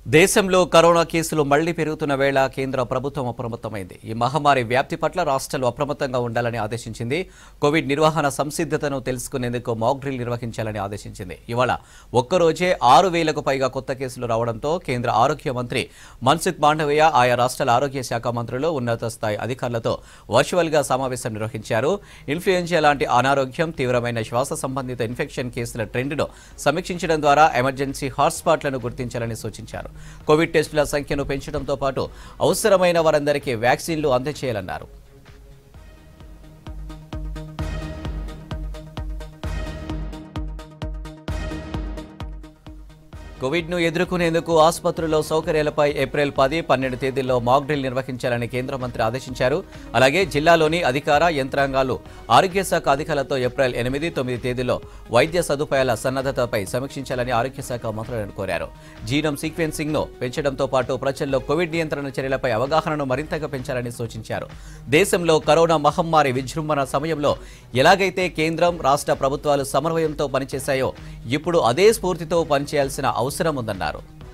దేశంలో కరోనా కేసులు మళ్లీ పెరుగుతున్న వేళ కేంద్ర ప్రభుత్వం అప్రమత్తమైంది ఈ మహమ్మారి వ్యాప్తి పట్ల రాష్ట్రాలు అప్రమత్తంగా ఉండాలని ఆదేశించింది కోవిడ్ నిర్వహణ సంసిద్ధతను తెలుసుకునేందుకు మాక్ డ్రిల్ నిర్వహించాలని ఆదేశించింది ఇవాళ ఒక్కరోజే ఆరు వేలకు పైగా కొత్త కేసులు రావడంతో కేంద్ర ఆరోగ్య మంత్రి మన్సుఖ్ మాండవీయ ఆయా రాష్ట్రాల ఆరోగ్య శాఖ మంత్రులు ఉన్నత స్థాయి అధికారులతో వర్చువల్ గా సమావేశం నిర్వహించారు ఇన్ఫ్లుయెన్షియా లాంటి అనారోగ్యం తీవ్రమైన శ్వాస సంబంధిత ఇన్ఫెక్షన్ కేసుల ట్రెండ్ను సమీక్షించడం ద్వారా ఎమర్జెన్సీ హాట్స్పాట్లను గుర్తించాలని సూచించారు కోవిడ్ టెస్టుల సంఖ్యను పెంచడంతో పాటు అవసరమైన వారందరికీ వ్యాక్సిన్లు అందజేయాలన్నారు కోవిడ్ను ఎదుర్కొనేందుకు ఆసుపత్రుల్లో సౌకర్యాలపై ఏప్రిల్ పది పన్నెండు తేదీల్లో మాక్ డ్రిల్ నిర్వహించాలని కేంద్ర మంత్రి ఆదేశించారు అలాగే జిల్లాలోని అధికార యంత్రాంగాలు ఆరోగ్య శాఖ అధికారులతో ఏప్రిల్ ఎనిమిది తొమ్మిది తేదీలో వైద్య సదుపాయాల సన్నద్ధతపై సమీక్షించాలని ఆరోగ్య శాఖ మంత్రులను కోరారు జీనోమ్ సీక్వెన్సింగ్ ను పెంచడంతో పాటు ప్రజల్లో కోవిడ్ నియంత్రణ చర్యలపై అవగాహనను మరింతగా పెంచాలని సూచించారు దేశంలో కరోనా మహమ్మారి విజృంభణ సమయంలో ఎలాగైతే కేంద్రం రాష్ట్ర ప్రభుత్వాలు సమన్వయంతో పనిచేశాయో ఇప్పుడు అదే స్ఫూర్తితో పనిచేయాల్సిన అవసరం ఉందన్నారు